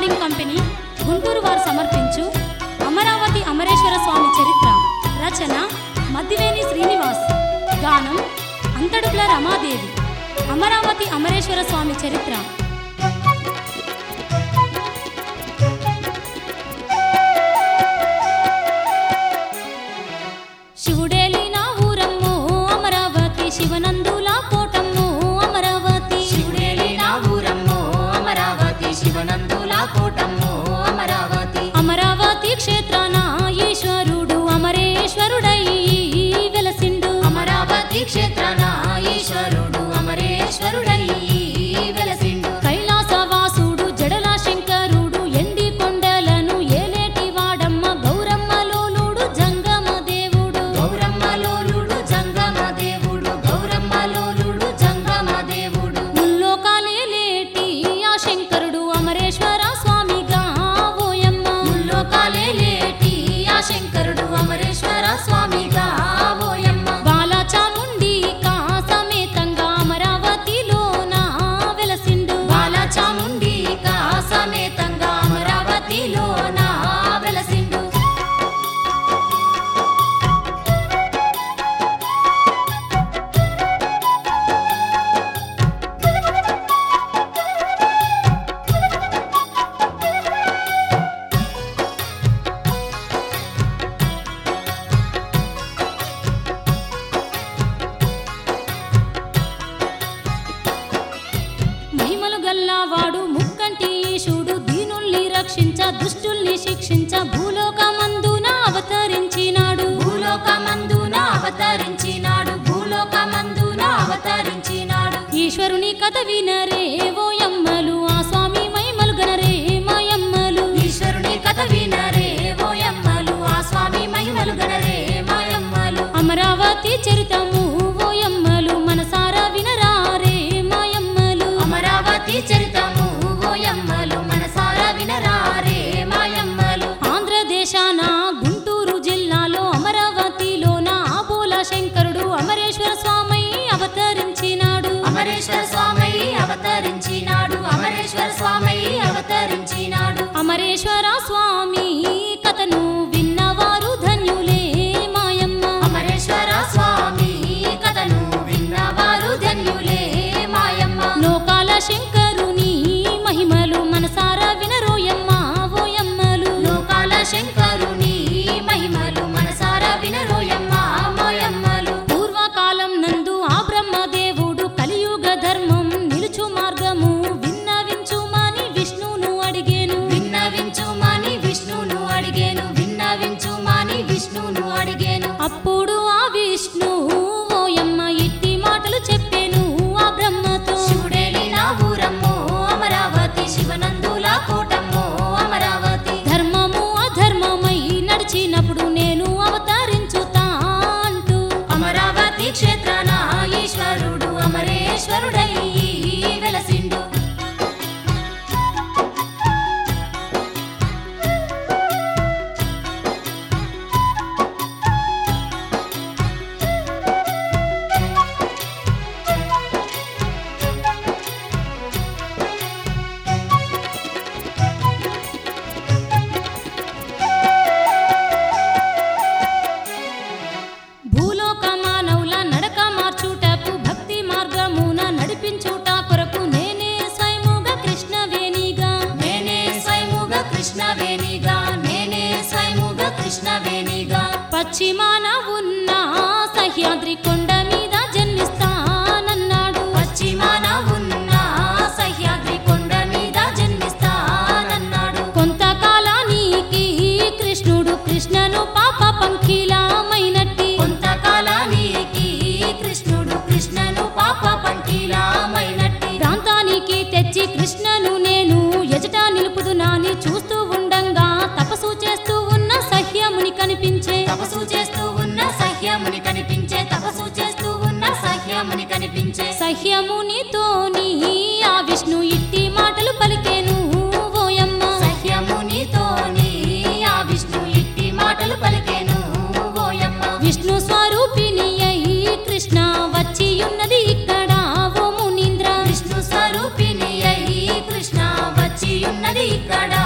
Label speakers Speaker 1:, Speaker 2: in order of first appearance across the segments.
Speaker 1: recording company Guntur వారు సమర్పించు అమరావతి అమరేశ్వర స్వామి చరిత్ర రచన మద్దివేని శ్రీనివాస్ గానం అంతడుపుల రమాదేవి అమరావతి అమరేశ్వర స్వామి చరిత్ర శివుడేలి నా ఊరమ్మో అమరావతి శివనందుల కోటమ్మో అమరావతి
Speaker 2: శివుడేలి నా ఊరమ్మో అమరావతి శివనందుల కోటమ్మో అమరావతి
Speaker 1: అమరావతి క్షేత్రాన ఈశ్వరుడు అమరేశ్వరుడై వెలసిండు
Speaker 2: అమరావతి క్షేత్రాన ఈశ్వరుడు అమరేశ్వరుడై వెలసిండు
Speaker 1: కైలాసవాసుడు జడల శంకరుడు ఎండి కొండలను ఏలేటి వాడమ్మ గౌరమ్మలోలుడు జంగమ దేవుడు
Speaker 2: గౌరమ్మలోలుడు జంగమ దేవుడు గౌరమ్మలోలుడు జంగమ దేవుడు
Speaker 1: ముల్లోకాలేలేటి ఆ శంకరుడు అమరేశ్వర స్వామిగా ఓయమ్మ
Speaker 2: ముల్లోకాలే లేటి ఆ శంకరుడు అమరేశ్వర స్వామిగా ఓయమ్మ
Speaker 1: బాలచాముండి కా సమేతంగా అమరావతిలోన వెలసిండు
Speaker 2: బాలచాముండి కా సమేతంగా అమరావతిలో నా వెలసిండు
Speaker 1: మహిమలు గల్లావాడు ముక్కంటి ఈశుడు దీనుల్ని రక్షించ దుష్టుల్ని శిక్షించ భూలోకమందున అవతరించినాడు
Speaker 2: భూలోకమందున అవతరించినాడు భూలోకమందున అవతరించినాడు
Speaker 1: ఈశ్వరుని కథ వినరే ఓయమ్మలు ఆ స్వామి మహిమలు గనరే మాయమ్మలు
Speaker 2: ఈశ్వరుని కథ వినరే ఓయమ్మలు ఆ స్వామి మహిమలు గణరే మాయమ్మలు
Speaker 1: అమరావతి చరితము ఓయమ్మలు మనసారా వినరారే మాయమ్మలు
Speaker 2: అమరావతి చరితము ఓయమ్మలు మనసారా వినరారే మాయమ్మలు
Speaker 1: ఆంధ్రదేశాన గుంటూరు జిల్లాలో అమరావతిలోన ఆబోల శంకరుడు అమరేశ్వర స్వామి అవతరించినాడు
Speaker 2: అమరేశ్వర స్వామి అవతరించినాడు అమరేశ్వర స్వామి అవతరించినాడు
Speaker 1: అమరేశ్వర స్వామి కథను విన్నవారు ధన్యులే మాయమ్మ
Speaker 2: అమరేశ్వర స్వామి కథను విన్నవారు ధన్యులే మాయమ్మ
Speaker 1: లోకాల శంకరుని మహిమలు మనసారా వినరోయమ్మ ఓయమ్మలు
Speaker 2: లోకాల శంకరుని మహిమలు మనసారా వినరోయమ్మ మాయమ్మలు
Speaker 1: పూర్వకాలం నందు ఆ బ్రహ్మదేవుడు కలియుగ ధర్మం నిలుచు మార్గము విన్నవించుమని విష్ణును అడిగేను
Speaker 2: విన్నవించుమని విష్ణును అడిగేను విన్నవించుమని విష్ణును అడిగేను
Speaker 1: అప్పుడు ఆ విష్ణు ఓయమ్మ ఇట్టి మాటలు చెప్పేను ఆ బ్రహ్మతో
Speaker 2: శివుడేలి నా ఊరమ్మో అమరావతి శివనందుల కోటమ్మో అమరావతి
Speaker 1: ధర్మము అధర్మమై నడిచినప్పుడు నేను అవతరించుతా అంటూ
Speaker 2: అమరావతి క్షేత్రాన ఈశ్వరుడు అమరేశ్వరుడై వెలసిండు
Speaker 1: భూలోక మానవుల నడక మార్చుటకు భక్తి మార్గమున నడిపించుట కొరకు నేనే స్వయముగా కృష్ణవేణిగా
Speaker 2: నేనే స్వయముగ కృష్ణవేణిగా నేనే స్వయముగ కృష్ణవేణిగా
Speaker 1: పశ్చిమాన ఉన్న సహ్యాద్రి కొండ మీద జన్మిస్తానన్నాడు
Speaker 2: పశ్చిమాన ఉన్న సహ్యాద్రి కొండ మీద జన్మిస్తానన్నాడు
Speaker 1: కొంతకాలానికి కృష్ణుడు కృష్ణను పాప పంకిలామైనట్టి
Speaker 2: కొంతకాలానికి కృష్ణుడు కృష్ణను పాప పంకిలామైనట్టి
Speaker 1: ప్రాంతానికి తెచ్చి కృష్ణను నేను ఎజట నిలుపుదు నాని చూస్తూ ఉండంగా తపస్సు చేస్తూ ఉన్న సహ్యముని కనిపించే
Speaker 2: తపస్సు చేస్తూ ఉన్న సహ్యముని కనిపించే తపస్సు చేస్తూ ఉన్న సహ్యముని కనిపించే
Speaker 1: సహ్యమునితోని ఆ విష్ణు ఇట్టి మాటలు పలికేను ఓయమ్మ
Speaker 2: సహ్యమునితోని ఆ విష్ణు ఇట్టి మాటలు పలికేను ఓయమ్మ
Speaker 1: విష్ణు స్వరూపిణి అయి కృష్ణ వచ్చి ఉన్నది ఇక్కడ ఓ మునీంద్ర
Speaker 2: విష్ణు స్వరూపిణి అయి కృష్ణ వచ్చి ఉన్నది ఇక్కడ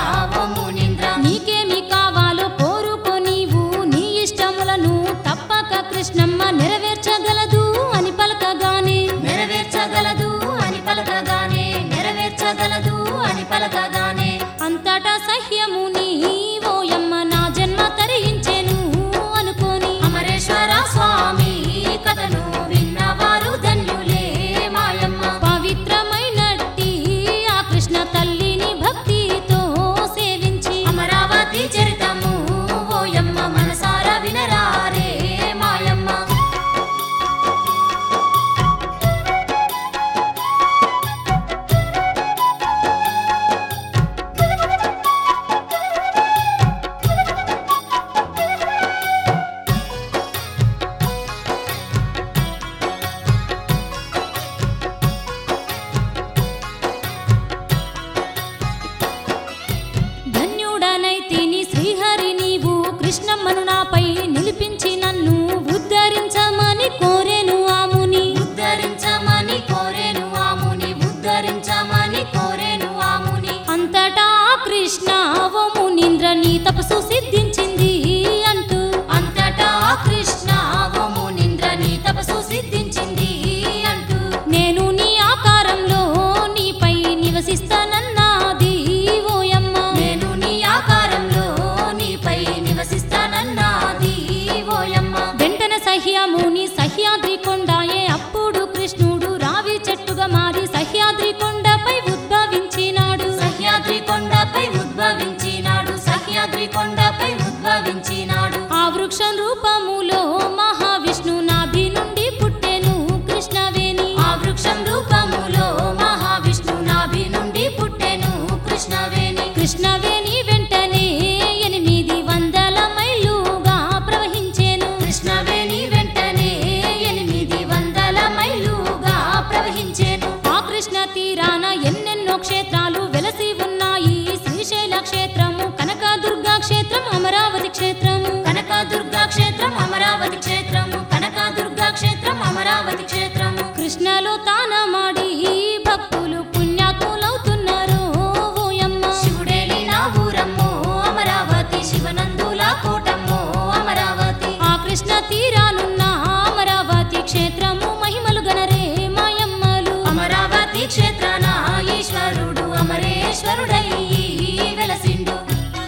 Speaker 1: తపస్సు సిద్ధించింది అంటూ
Speaker 2: అంతటా కృష్ణ ఓ మునీంద్ర నీ తపస్సు సిద్ధించింది అంటూ
Speaker 1: నేను నీ ఆకారంలో నీపై నివసిస్తానన్నాది ఓయమ్మ
Speaker 2: నేను నీ ఆకారంలో నీపై నివసిస్తానన్నాది ఓయమ్మ
Speaker 1: వెంటన సహ్యముని సహ్యాద్రి కొండాయే అప్పుడు కృష్ణుడు రావి చెట్టుగా మారి సహ్యాద్రి కొండపై ఉద్భవించినాడు
Speaker 2: సహ్యాద్రి కొండపై ఉద్భవించినాడు సహ్యాద్రి కొండపై ఉద్భవించినాడు
Speaker 1: ఆ వృక్షం రూపములో మహావిష్ణు నాభి నుండి పుట్టెను కృష్ణవేణి
Speaker 2: ఆ వృక్షం రూపములో మహావిష్ణు నాభి నుండి పుట్టెను కృష్ణవేణి
Speaker 1: కృష్ణవేణి వెంటనే ఎనిమిది వందల మైలుగా ప్రవహించెను
Speaker 2: కృష్ణవేణి వెంటనే ఎనిమిది వందల మైలుగా ప్రవహించేను
Speaker 1: ఆ కృష్ణ తీరాన ఎన్నెన్నో క్షేత్రాలు వెలసి ఉన్నాయి శ్రీశైల క్షేత్రము కనకదుర్గా క్షేత్రం అమరావతి క్షేత్రము
Speaker 2: కనకదుర్గా క్షేత్రం అమరావతి క్షేత్రము కనకదుర్గా క్షేత్రం అమరావతి క్షేత్రము
Speaker 1: కృష్ణలో తానమాడి భక్తులు పుణ్యాత్ములవుతున్నారు ఓయమ్మ
Speaker 2: శివుడేలి నా ఊరమ్మో అమరావతి శివనందుల కోటమ్మో అమరావతి
Speaker 1: ఆ కృష్ణ తీరానున్న అమరావతి క్షేత్రము మహిమలు గనరే మాయమ్మలు
Speaker 2: అమరావతి క్షేత్రాన ఈశ్వరుడు అమరేశ్వరుడై వెలసిండు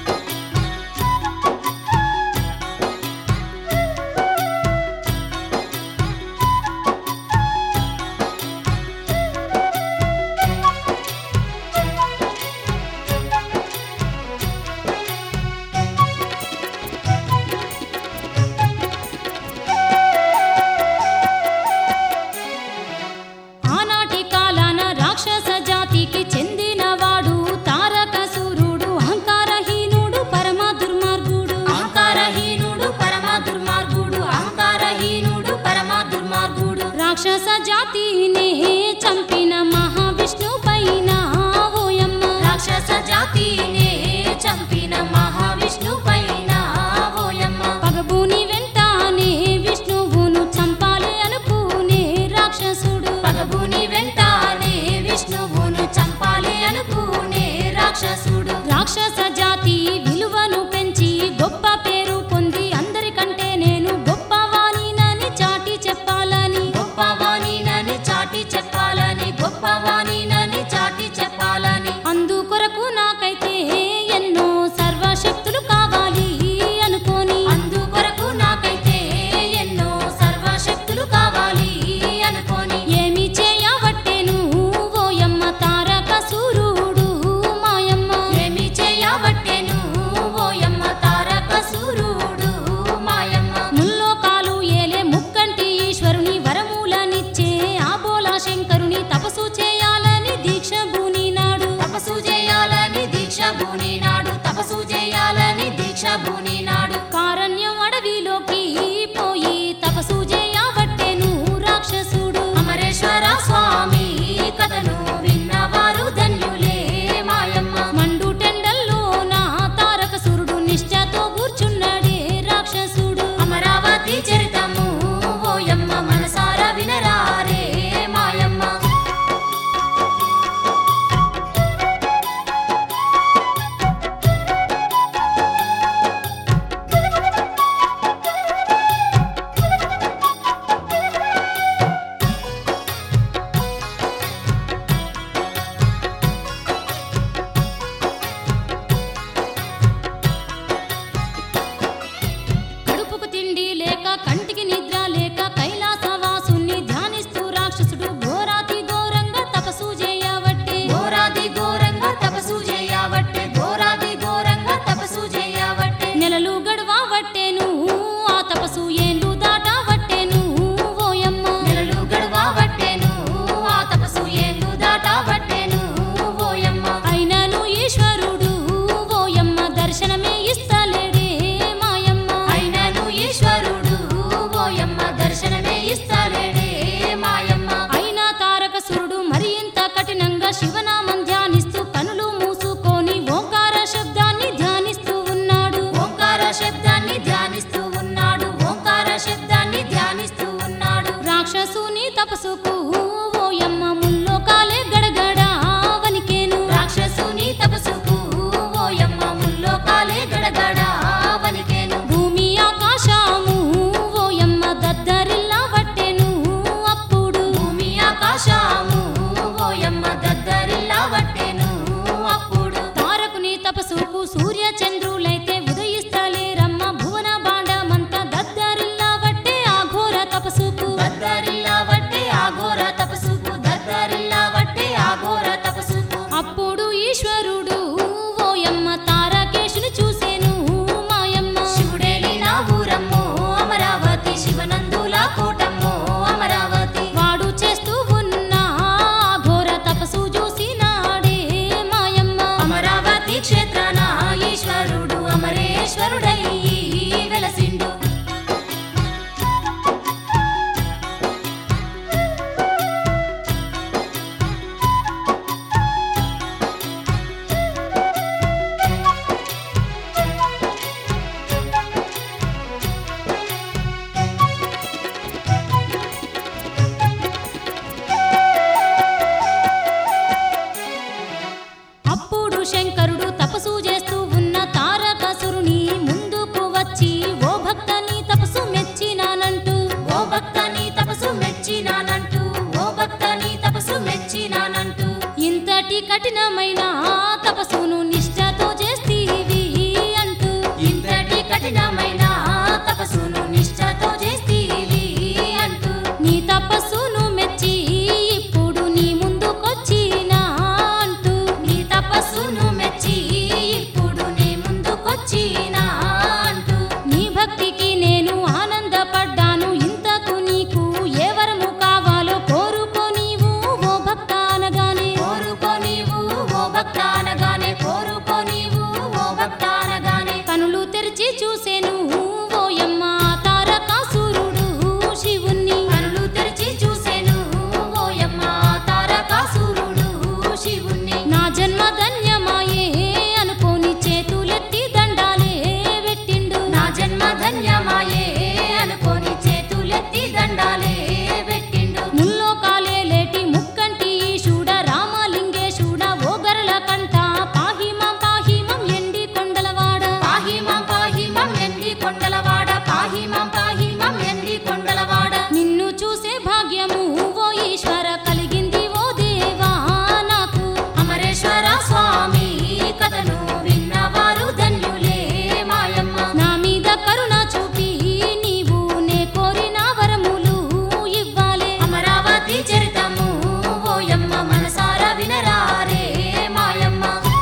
Speaker 1: ఆనాటి కాలాన రాక్షస జాతికి చెందినవాడు తారకసూరుడు అహంకారహీనుడు పరమ దుర్మార్గుడు
Speaker 2: అహంకారహీనుడు పరమ దుర్మార్గుడు అహంకారహీనుడు పరమ దుర్మార్గుడు
Speaker 1: రాక్షస జాతిని చంపిన మహావిష్ణు పైన ఓయమ్మ
Speaker 2: రాక్షస జాతినే చంపిన మహావిష్ణు పైన ఓయమ్మ
Speaker 1: పగబూని వెంటానే విష్ణువును చంపాలి అనుకునే రాక్షసుడు
Speaker 2: పగబుని వెంటానే విష్ణువును చంపాలి అనుకునే రాక్షసుడు
Speaker 1: రాక్షస జాతి విలువను పెంచి గొప్ప పేరు పొంది అందరికంటే నేను గొప్పవాణినని చాటి చెప్పాలని
Speaker 2: గొప్పవాణినని చాటి చెప్పాలని గొప్పవాణినని చాటి చెప్పాలని
Speaker 1: అందుకొరకు నాకైతే ఎన్నో సర్వశక్తులు కావాలి అనుకోని
Speaker 2: అందుకొరకు నాకైతే ఎన్నో సర్వశక్తులు కావాలి అనుకోని
Speaker 1: ఏమి చేయవట్టెను ఓయమ్మ తారక సూర్యుడు మాయమ్మ
Speaker 2: ఏమి చేయబట్టెను ఓయమ్మ తారక సూర్యుడు మాయమ్మ
Speaker 1: ముల్లోకాలు ఏలే ముక్కంటి ఈశ్వరుని వరములనిచ్చే ఆబోలా శంకరుని తపస్సు చేయాలని దీక్ష భూనినాడు
Speaker 2: తపస్సు చేయాలని దీక్ష భూనినాడు తపస్సు చేయాలని దీక్ష భూనినాడు
Speaker 1: కారణ్యం అడవిలోకి పోయి తపస్సు చేయవట్టెను రాక్షసుడు
Speaker 2: అమరేశ్వర స్వామి కథను విన్నవారు ధన్యులే మాయమ్మ
Speaker 1: మండు టెండల్లో నా తారక సూర్యుడు నిష్ఠతో కూర్చున్నాడే రాక్షసుడు
Speaker 2: అమరావతి చరితము ఓయమ్మ మనసార వినరారే మాయమ్మ
Speaker 1: కడుపుకు తిండి లేక కంటికి నిద్ర లేక కైలాసవాసుని ధ్యానిస్తూ రాక్షసుడు ఘోరాతి ఘోరంగా తపస్సు చేయవట్టే
Speaker 2: ఘోరాది ఘోరంగా తపస్సు చేయబట్టే ఘోరాది ఘోరంగా తపస్సు చేయబట్టే
Speaker 1: నెలలు గడవవట్టెను ఆ తపస్సు ఏండ్లు దాటవట్టెను ఓయమ్మ
Speaker 2: నెలలు గడవబట్టెను ఆ తపస్సు ఏళ్ళు దాటబట్టెను ఓయమ్మ
Speaker 1: అయినను ఈశ్వరుడు ఓయమ్మ దర్శనమే ఇస్తలేడే మాయమ్మ
Speaker 2: అయినను ఈశ్వరుడు ఓయమ్మ దర్శనమే ఇస్తాలేడే మాయమ్మ
Speaker 1: అయినా తారకసురుడు మరి ఇంత కఠినంగా శివనామం ధ్యానిస్తూ కనులు మూసుకొని ఓంకార శబ్దాన్ని ధ్యానిస్తూ ఉన్నాడు
Speaker 2: ఓంకార శబ్దాన్ని ధ్యానిస్తూ ఉన్నాడు ఓంకార శబ్దాన్ని ధ్యానిస్తూ ఉన్నాడు
Speaker 1: రాక్షసుని తపస్సుకు ఓయమ్మ ముల్లోకాలే గడగడా వనికేను
Speaker 2: రాక్షసుని తపస్సుకు ఓయమ్మ ముల్లోకాలే గడగడ
Speaker 1: ఇంతటి కఠినమైన తపస్సును నిష్ఠతో చేస్తీవి అంటూ
Speaker 2: ఇంతటి కఠినమైన తపస్సును నిష్ఠతో చేస్తీవి అంటూ
Speaker 1: నీ తపస్సును మెచ్చి ఇప్పుడు నీ ముందుకొచ్చినా అంటూ
Speaker 2: నీ తపస్సును మెచ్చి ఇప్పుడు నీ ముందుకొచ్చినా అంటూ
Speaker 1: నీ భక్తికి నేను ఆనందపడ్డాను ఇంతకు నీకు ఏ వరము కావాలో కోరుకో నీవు ఓ భక్త అనగానే
Speaker 2: కోరుకో నీవు ఓ భక్తానగానే కోరుకో నీవు ఓ భక్తానగానే
Speaker 1: కనులు తెరిచి చూసెను ఓయమ్మ తారకాసురుడు శివుణ్ణి
Speaker 2: కనులు తెరిచి చూసెను ఓయమ్మ తారకాసురుడు శివుణ్ణి
Speaker 1: నా జన్మ ధన్యమాయే అనుకోని చేతులెత్తి దండాలే పెట్టిండు
Speaker 2: నా జన్మ ధన్యమాయే అనుకోని చేతులెత్తి దండాలే పెట్టిండు
Speaker 1: ముల్లోకాలే లేటి ముక్కంటి ఈశుడ రామలింగేశుడ ఓగరల కంట పాహిమం పాహిమం ఎండి కొండలవాడ
Speaker 2: పాహిమం పాహిమం ఎండి కొండలవాడ పాహిమం పాహిమం ఎండి కొండలవాడ
Speaker 1: నిన్ను చూసే భాగ్యము ఓ ఈశ్వర కలిగింది ఓ దేవా నాకు
Speaker 2: అమరేశ్వర స్వామి కథను విన్నవారు ధన్యులే మాయమ్మ
Speaker 1: నా మీద కరుణ చూపి నీవు నే కోరిన వరములు ఇవ్వాలే
Speaker 2: అమరావతి చరితము ఓయమ్మ మనసార వినరారే మాయమ్మ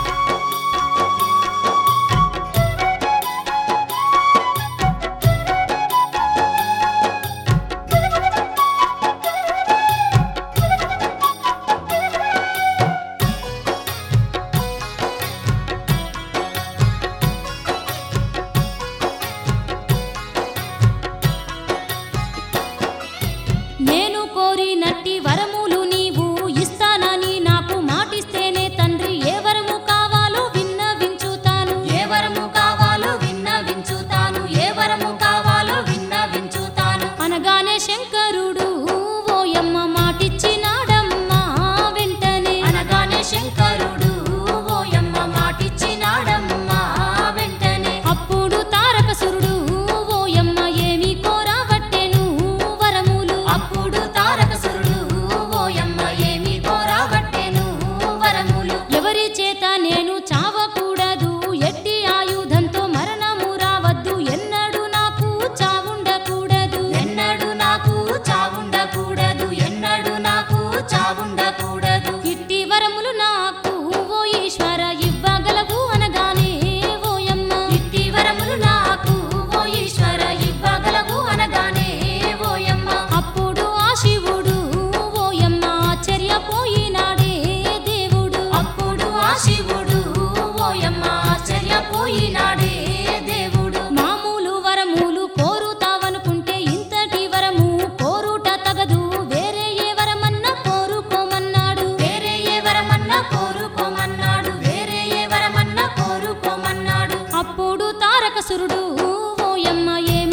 Speaker 1: నేను కోరినట్టి వరములు నీవు ఇస్తానని నాకు మాటిస్తేనే తండ్రి ఏ వరము కావాలో విన్నవించుతాను
Speaker 2: ఏ వరము కావాలో విన్నవించుతాను ఏ వరము కావాలో విన్నవించుతాను
Speaker 1: అనగానే శంకరుడు ఓయమ్మ మాటిచ్చినాడమ్మా వెంటనే
Speaker 2: అనగానే శంకరుడు ఓయమ్మ మాటిచ్చినాడమ్మా వెంటనే
Speaker 1: అప్పుడు తారకసురుడు ఓయమ్మ ఏమి కోరాబట్టెను వరములు
Speaker 2: అప్పుడు తారకసురుడు ఓయమ్మ ఏమి కోరాబట్టెను వరములు
Speaker 1: ఎవరి చేత నేను చావకూడదు ఎట్టి ఆయుధంతో మరణము రావద్దు ఎన్నడు నాకు చావుండకూడదు
Speaker 2: ఎన్నడు నాకు చావుండకూడదు ఎన్నడు నాకు చావుండకూడదు
Speaker 1: ఇట్టి వరములు నాకు ఓ ఈశ్వర ఇవ్వగలవు అనగానే ఓయమ్మ
Speaker 2: ఇట్టి వరములు నాకు ఓ ఈశ్వర ఇవ్వగలవు అనగానే ఓయమ్మ
Speaker 1: అప్పుడు ఆ శివుడు ఓయమ్మ ఆశ్చర్యపోయినాడే దేవుడు
Speaker 2: అప్పుడు ఆ శివుడు ఓయమ్మ ఆశ్చర్యపోయినాడే దేవుడు
Speaker 1: మామూలు వరములు కోరుతావనుకుంటే ఇంతటి వరము కోరుట తగదు వేరే ఏ వరమన్నా కోరుకోమన్నాడు
Speaker 2: వేరే ఏ వరమన్నా కోరుకోమన్నాడు వేరే ఏ వరమన్నా కోరుకోమన్నాడు
Speaker 1: అప్పుడు తారకసురుడు ఓయమ్మ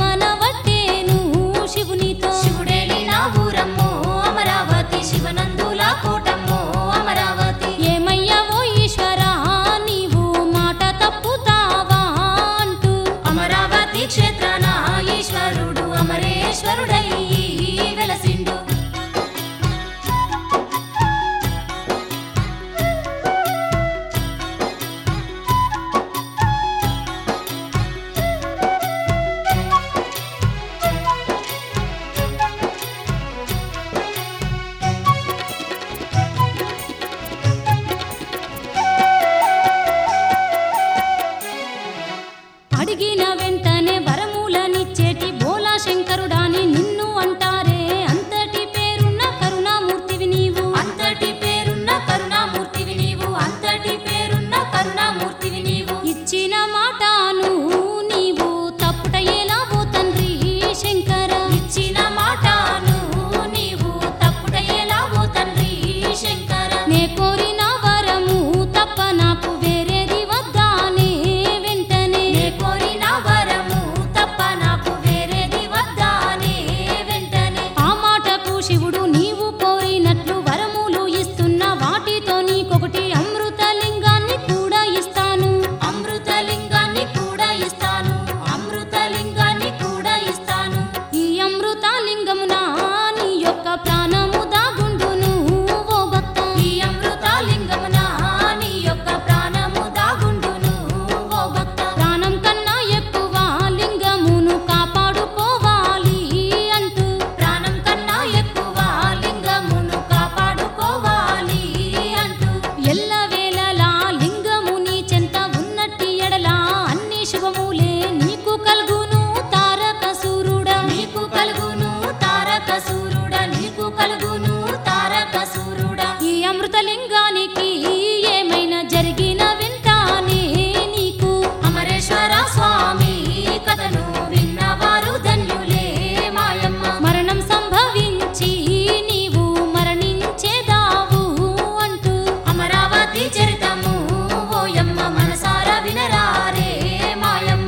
Speaker 1: ఏమనవట్టేను శివునితో
Speaker 2: శివుడేలి నా ఊరమ్మో అమరావతి శివనందుల కోటమ్మో అమరావతి
Speaker 1: ఏమయ్యా ఓ ఈశ్వరా నీవు మాట తప్పుతావా అంటూ
Speaker 2: అమరావతి క్షేత్రాన ఈశ్వరుడు అమరేశ్వరుడై వెలసిండు
Speaker 1: అడిగిన వెంటనే వరములనిచ్చేటి బోలా శంకరుడాని నిన్ను అంటారే అంతటి పేరున్న కరుణామూర్తివి నీవు
Speaker 2: అంతటి పేరున్న కరుణామూర్తివి నీవు అంతటి పేరున్న కరుణామూర్తివి నీవు
Speaker 1: ఇచ్చిన మాటను నీవు తప్పుట ఎలా ఓ తండ్రి శంకర
Speaker 2: ఇచ్చిన మాటను నీవు తప్పుట ఎలా ఓ తండ్రి శంకర
Speaker 1: నే కోరిన వరము తప్ప నాకు వేరేది వద్దానే వెంటనే
Speaker 2: నే కోరిన వరము తప్ప నాకు వేరేది వద్దానే వెంటనే
Speaker 1: ఆ మాటకు శివుడు నీవు కోరినట్లు వరములు ఇస్తున్న వాటితో నీకొకటి అమృతలింగాన్ని కూడా ఇస్తాను
Speaker 2: అమృతలింగాన్ని కూడా ఇస్తాను అమృతలింగాన్ని కూడా ఇస్తాను
Speaker 1: ఈ అమృతలింగమున నీ యొక్క ప్రాణము దాగుండును ఓ భక్త
Speaker 2: ఈ అమృత
Speaker 1: లింగానికి ఏమైనా జరిగిన వింటానే నీకు
Speaker 2: అమరేశ్వర స్వామి కథను విన్నవారు ధన్యులే మాయమ్మ
Speaker 1: మరణం సంభవించి నీవు మరణించేదావు అంటూ
Speaker 2: అమరావతి చరితము ఓయమ్మ మనసార వినరారే మాయమ్మ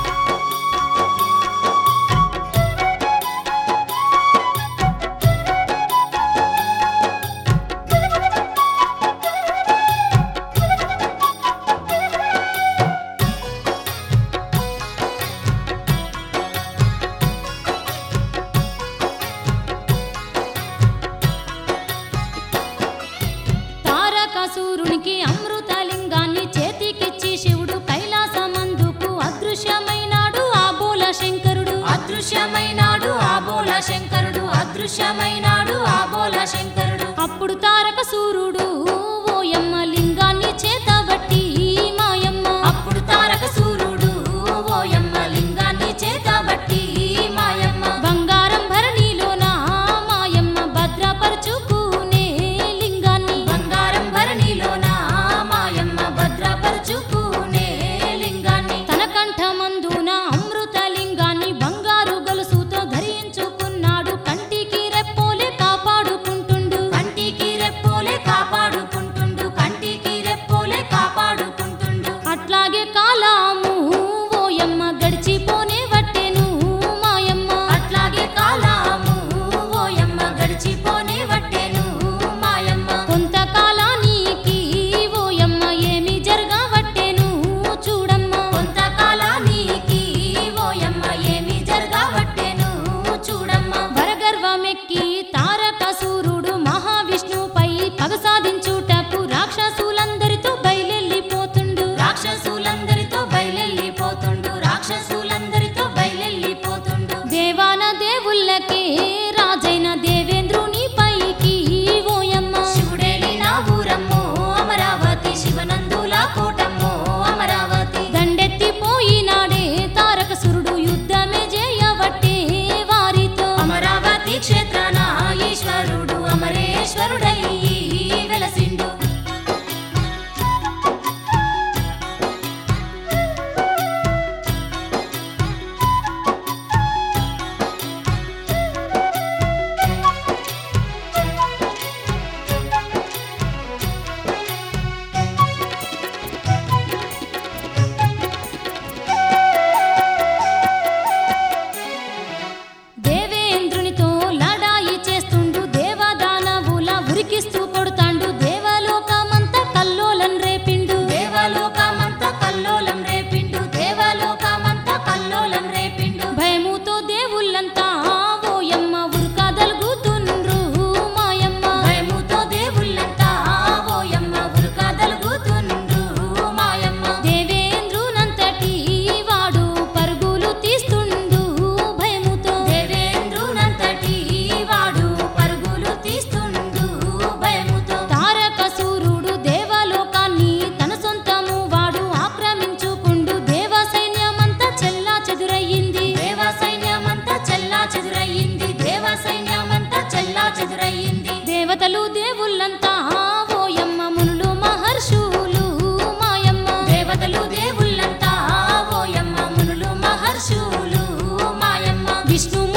Speaker 1: తారకాసురునికి అమృతలింగాన్ని చేతికిచ్చి శివుడు కైలాసమందుకు అదృశ్యమైనాడు ఆ బోల శంకరుడు
Speaker 2: అదృశ్యమైనాడు ఆ బోల శంకరుడు అదృశ్యమైనాడు ఆ బోల శంకరుడు
Speaker 1: అప్పుడు తారకసూరుడు ఓయమ్మ లింగాన్ని చేతబట్టి మాయమ్మ
Speaker 2: అప్పుడు తారక సూర్యుడు ఓయమ్మ లింగాన్ని చేతబట్టి మాయమ్మ
Speaker 1: బంగారం భరణిలోన మాయమ్మ భద్రపరచుకునే లింగాన్ని
Speaker 2: బంగారం భరణిలోన మాయమ్మ భద్రపరచుకునే లింగాన్ని
Speaker 1: తన కంఠమందున అమృత లింగాన్ని బంగారు గొలుసుతో ధరించుకున్నాడు కంటికి రెప్పోలే కాపాడుకుంటుండు
Speaker 2: కంటికి రెప్పోలే కాపాడుకుంటుండు కంటికి రెప్పోలే కాపాడుకుంటుండు
Speaker 1: అట్లాగే కాలాము ఓయమ్మ గడిచిపోనే వట్టెను మాయమ్మ
Speaker 2: అట్లాగే కాలాము ఓయమ్మ గడిచిపోనే వట్టెను మాయమ్మ
Speaker 1: కొంతకాలానికి ఓయమ్మ ఏమి జరగవట్టెను చూడమ్మ
Speaker 2: కొంతకాలానికి ఓయమ్మ ఏమి జరగవట్టెను చూడమ్మ
Speaker 1: వరగర్వమెక్కి తారకాసురుడు మహావిష్ణుపై పగ సాధించుటకు రాక్షసులందరితో బయలెళ్ళిపోతుండు
Speaker 2: రాక్షసులందరితో బయలెళ్ళిపోతుండు రాక్షసులందరితో బయలెళ్ళిపోతుండు
Speaker 1: దేవాన దేవుళ్ళకే రాజైన దేవేంద్రుని పైకి ఓయమ్మ
Speaker 2: శివుడేలిన ఊరమ్మో అమరావతి శివనందుల కోటమ్మో అమరావతి
Speaker 1: దండెత్తిపోయినాడే తారకసురుడు యుద్ధమే చేయవట్టే వారితో
Speaker 2: అమరావతి క్షేత్రాన ఈశ్వరుడు అమరేశ్వరుడై వెలసిండు
Speaker 1: దేవేంద్రునితో లడాయి చేస్తుండు దేవదానవుల ఉరికిస్తూ కొడుతాండు దేవలోకమంతా కల్లోలం రేపిండు
Speaker 2: దేవలోకమంతా కల్లోలం రేపిండు దేవలోకమంతా కల్లోలం రేపిండు
Speaker 1: భయముతో దేవుళ్ళంతా ఓయమ్మ ఉరుకదలుగుతుండ్రు మాయమ్మ
Speaker 2: భయముతో దేవుళ్ళంతా ఓయమ్మ ఉరుకదలుగుతుండ్రు మాయమ్మ
Speaker 1: దేవేంద్రునంతటి వాడు పరుగులు తీస్తుండు భయముతో
Speaker 2: దేవేంద్రునంతటి వాడు పరుగులు తీస్తుండు భయముతో
Speaker 1: తారకసూరుడు దేవలోకాన్ని తన సొంతము వాడు ఆక్రమించుకుండు దేవ సైన్యమంతా చెల్లా చెదురయ్యింది
Speaker 2: దేవ సైన్యమంతా చెల్లా చెదురయ్యింది దేవ సైన్యమంతా చెల్లా చెదురయ్యింది
Speaker 1: దేవతలు దేవుళ్ళంతా ఓయమ్మ మునులు మహర్షులు మాయమ్మ
Speaker 2: దేవతలు దేవుళ్ళంతా ఓయమ్మ మునులు మహర్షులు మాయమ్మ
Speaker 1: విష్ణు